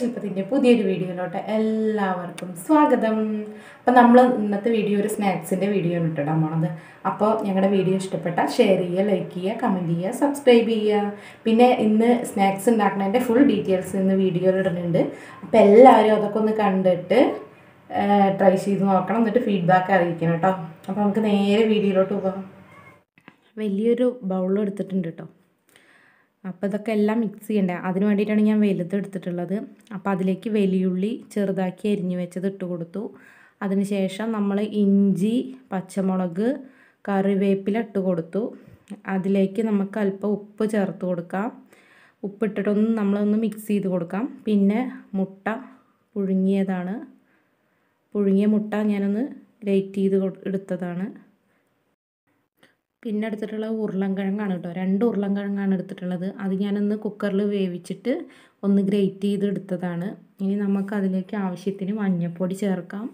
ശില്പത്തിൻ്റെ പുതിയൊരു വീഡിയോയിലോട്ട് എല്ലാവർക്കും സ്വാഗതം അപ്പം നമ്മൾ ഇന്നത്തെ വീഡിയോ ഒരു സ്നാക്സിൻ്റെ വീഡിയോ ആണ് ഇട്ടിടാൻ പോണത് അപ്പോൾ ഞങ്ങളുടെ വീഡിയോ ഇഷ്ടപ്പെട്ടാൽ ഷെയർ ചെയ്യുക ലൈക്ക് ചെയ്യുക കമൻറ്റ് ചെയ്യുക സബ്സ്ക്രൈബ് ചെയ്യുക പിന്നെ ഇന്ന് സ്നാക്സ് ഉണ്ടാക്കുന്നതിൻ്റെ ഫുൾ ഡീറ്റെയിൽസ് ഇന്ന് വീഡിയോയിൽ ഇടുന്നുണ്ട് അപ്പോൾ എല്ലാവരും അതൊക്കെ ഒന്ന് കണ്ടിട്ട് ട്രൈ ചെയ്ത് നോക്കണം എന്നിട്ട് ഫീഡ്ബാക്ക് അറിയിക്കണം കേട്ടോ അപ്പോൾ നമുക്ക് നേരെ വീഡിയോയിലോട്ട് പോകാം വലിയൊരു ബൗൾ എടുത്തിട്ടുണ്ട് കേട്ടോ അപ്പോൾ ഇതൊക്കെ എല്ലാം മിക്സ് ചെയ്യണ്ടേ അതിന് വേണ്ടിയിട്ടാണ് ഞാൻ വലുത് എടുത്തിട്ടുള്ളത് അപ്പോൾ അതിലേക്ക് വലിയുള്ളി ചെറുതാക്കി അരിഞ്ഞു വെച്ചത് ഇട്ട് കൊടുത്തു അതിനുശേഷം നമ്മൾ ഇഞ്ചി പച്ചമുളക് കറിവേപ്പില ഇട്ട് കൊടുത്തു അതിലേക്ക് നമുക്ക് അല്പം ഉപ്പ് ചേർത്ത് കൊടുക്കാം ഉപ്പിട്ടിട്ടൊന്ന് നമ്മളൊന്ന് മിക്സ് ചെയ്ത് കൊടുക്കാം പിന്നെ മുട്ട പുഴുങ്ങിയതാണ് പുഴുങ്ങിയ മുട്ട ഞാനൊന്ന് ഗ്രേറ്റ് ചെയ്ത് എടുത്തതാണ് പിന്നെ എടുത്തിട്ടുള്ളത് ഉരുളൻകിഴങ്ങാണ് കേട്ടോ രണ്ട് ഉരുളൻകിഴങ്ങാണ് എടുത്തിട്ടുള്ളത് അത് ഞാനൊന്ന് കുക്കറിൽ വേവിച്ചിട്ട് ഒന്ന് ഗ്രേറ്റ് ചെയ്ത് എടുത്തതാണ് ഇനി നമുക്ക് അതിലേക്ക് ആവശ്യത്തിന് മഞ്ഞൾപ്പൊടി ചേർക്കാം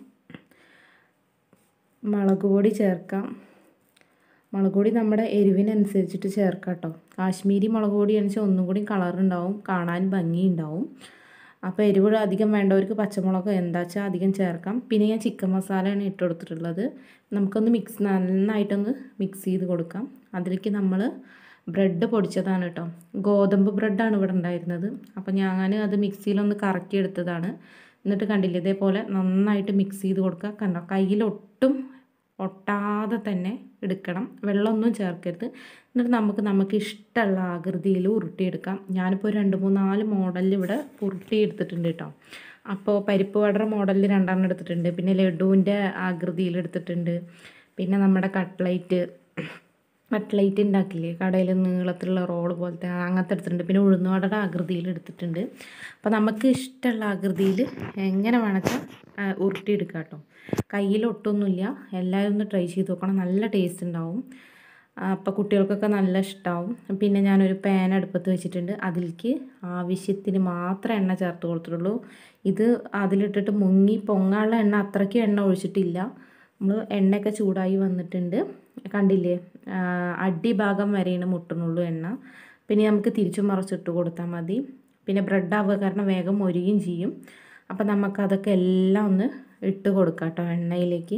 മുളക് പൊടി ചേർക്കാം മുളക് പൊടി നമ്മുടെ എരിവിനനുസരിച്ചിട്ട് ചേർക്കാം കേട്ടോ കാശ്മീരി മുളക് പൊടിയാണെന്ന് വെച്ചാൽ ഒന്നും കൂടി കളറുണ്ടാവും കാണാൻ ഭംഗിയുണ്ടാവും അപ്പോൾ എരിവ് അധികം വേണ്ടവർക്ക് പച്ചമുളക് എന്താ വെച്ചാൽ അധികം ചേർക്കാം പിന്നെ ഞാൻ ചിക്കൻ മസാലയാണ് ഇട്ട് കൊടുത്തിട്ടുള്ളത് നമുക്കൊന്ന് മിക്സ് നന്നായിട്ടൊന്ന് മിക്സ് ചെയ്ത് കൊടുക്കാം അതിലേക്ക് നമ്മൾ ബ്രെഡ് പൊടിച്ചതാണ് കേട്ടോ ഗോതമ്പ് ബ്രെഡാണ് ഇവിടെ ഉണ്ടായിരുന്നത് അപ്പോൾ ഞാൻ അത് മിക്സിയിലൊന്ന് കറക്കി എടുത്തതാണ് എന്നിട്ട് കണ്ടില്ലേ ഇതേപോലെ നന്നായിട്ട് മിക്സ് ചെയ്ത് കൊടുക്കുക കണ്ടോ കയ്യിലൊട്ടും ഒട്ടാതെ തന്നെ എടുക്കണം വെള്ളമൊന്നും ചേർക്കരുത് എന്നിട്ട് നമുക്ക് നമുക്ക് ഇഷ്ടമുള്ള ആകൃതിയിൽ ഉരുട്ടിയെടുക്കാം ഞാനിപ്പോൾ രണ്ട് മൂന്ന് നാല് മോഡലിൽ ഇവിടെ ഉരുട്ടി എടുത്തിട്ടുണ്ട് കേട്ടോ അപ്പോൾ പരിപ്പ് വടറ മോഡലിൽ രണ്ടെണ്ണം എടുത്തിട്ടുണ്ട് പിന്നെ ലഡുവിൻ്റെ ആകൃതിയിൽ എടുത്തിട്ടുണ്ട് പിന്നെ നമ്മുടെ കട്ട്ലൈറ്റ് കട്ട്ലൈറ്റ് ഉണ്ടാക്കില്ലേ കടയിൽ നീളത്തിലുള്ള റോള് പോലത്തെ അങ്ങനത്തെ എടുത്തിട്ടുണ്ട് പിന്നെ ഉഴുന്നുവടയുടെ ആകൃതിയിൽ എടുത്തിട്ടുണ്ട് അപ്പോൾ നമുക്ക് ഇഷ്ടമുള്ള ആകൃതിയിൽ എങ്ങനെ വേണമെച്ചാൽ ഉരുട്ടിയെടുക്കാം കേട്ടോ കയ്യിലൊട്ടൊന്നുമില്ല എല്ലാവരും ഒന്ന് ട്രൈ ചെയ്ത് നോക്കണം നല്ല ടേസ്റ്റ് ഉണ്ടാവും അപ്പോൾ കുട്ടികൾക്കൊക്കെ നല്ല ഇഷ്ടമാവും പിന്നെ ഞാനൊരു പാൻ അടുപ്പത്ത് വെച്ചിട്ടുണ്ട് അതിലേക്ക് ആവശ്യത്തിന് മാത്രം എണ്ണ ചേർത്ത് കൊടുത്തിട്ടുള്ളൂ ഇത് അതിലിട്ടിട്ട് മുങ്ങി പൊങ്ങാനുള്ള എണ്ണ അത്രയ്ക്ക് എണ്ണ ഒഴിച്ചിട്ടില്ല നമ്മൾ എണ്ണയൊക്കെ ചൂടായി വന്നിട്ടുണ്ട് കണ്ടില്ലേ അടിഭാഗം വരെയാണ് മുട്ടുന്നുള്ളൂ എണ്ണ പിന്നെ നമുക്ക് തിരിച്ചു മറിച്ചിട്ട് കൊടുത്താൽ മതി പിന്നെ ബ്രെഡ് ആവുക കാരണം വേഗം മൊരിയും ചെയ്യും അപ്പോൾ നമുക്കതൊക്കെ എല്ലാം ഒന്ന് ഇട്ട് കൊടുക്കാം കേട്ടോ എണ്ണയിലേക്ക്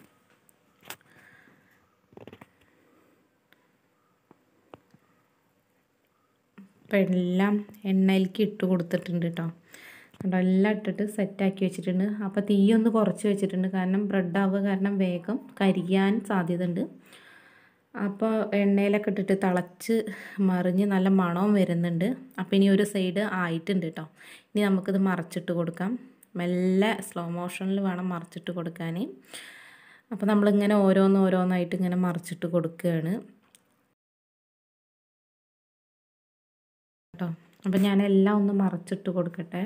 അപ്പം എല്ലാം എണ്ണയിലേക്ക് ഇട്ട് കൊടുത്തിട്ടുണ്ട് കേട്ടോ കണ്ടോ എല്ലാം ഇട്ടിട്ട് സെറ്റാക്കി വെച്ചിട്ടുണ്ട് അപ്പോൾ തീ ഒന്ന് കുറച്ച് വെച്ചിട്ടുണ്ട് കാരണം ബ്രെഡ് ആവുക കാരണം വേഗം കരിയാൻ സാധ്യത ഉണ്ട് അപ്പോൾ എണ്ണയിലൊക്കെ ഇട്ടിട്ട് തിളച്ച് മറിഞ്ഞ് നല്ല മണവും വരുന്നുണ്ട് അപ്പോൾ ഇനി ഒരു സൈഡ് ആയിട്ടുണ്ട് കേട്ടോ ഇനി നമുക്കിത് മറച്ചിട്ട് കൊടുക്കാം മെല്ലെ സ്ലോ മോഷനിൽ വേണം മറിച്ചിട്ട് കൊടുക്കാൻ അപ്പോൾ നമ്മളിങ്ങനെ ഓരോന്ന് ഓരോന്നായിട്ട് ഇങ്ങനെ മറിച്ചിട്ട് കൊടുക്കുകയാണ് കേട്ടോ അപ്പോൾ ഞാൻ എല്ലാം ഒന്ന് മറച്ചിട്ട് കൊടുക്കട്ടെ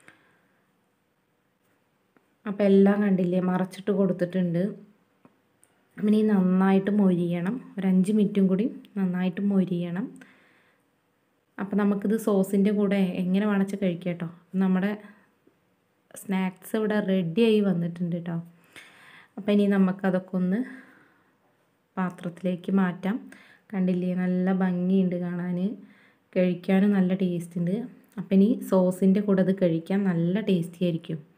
അപ്പോൾ എല്ലാം കണ്ടില്ലേ മറച്ചിട്ട് കൊടുത്തിട്ടുണ്ട് പിന്നെ ഈ നന്നായിട്ട് മൊരിയണം ഒരു അഞ്ച് മിനിറ്റും കൂടി നന്നായിട്ട് മൊരിയണം അപ്പോൾ നമുക്കിത് സോസിൻ്റെ കൂടെ എങ്ങനെ വേണമെച്ചാൽ കഴിക്കാം കേട്ടോ നമ്മുടെ സ്നാക്സ് ഇവിടെ റെഡിയായി വന്നിട്ടുണ്ട് കേട്ടോ അപ്പോൾ ഇനി നമുക്കതൊക്കെ ഒന്ന് പാത്രത്തിലേക്ക് മാറ്റാം കണ്ടില്ലേ നല്ല ഭംഗിയുണ്ട് കാണാൻ കഴിക്കാനും നല്ല ടേസ്റ്റ് ഉണ്ട് അപ്പം ഇനി സോസിൻ്റെ കൂടെ അത് കഴിക്കാൻ നല്ല ടേസ്റ്റി ആയിരിക്കും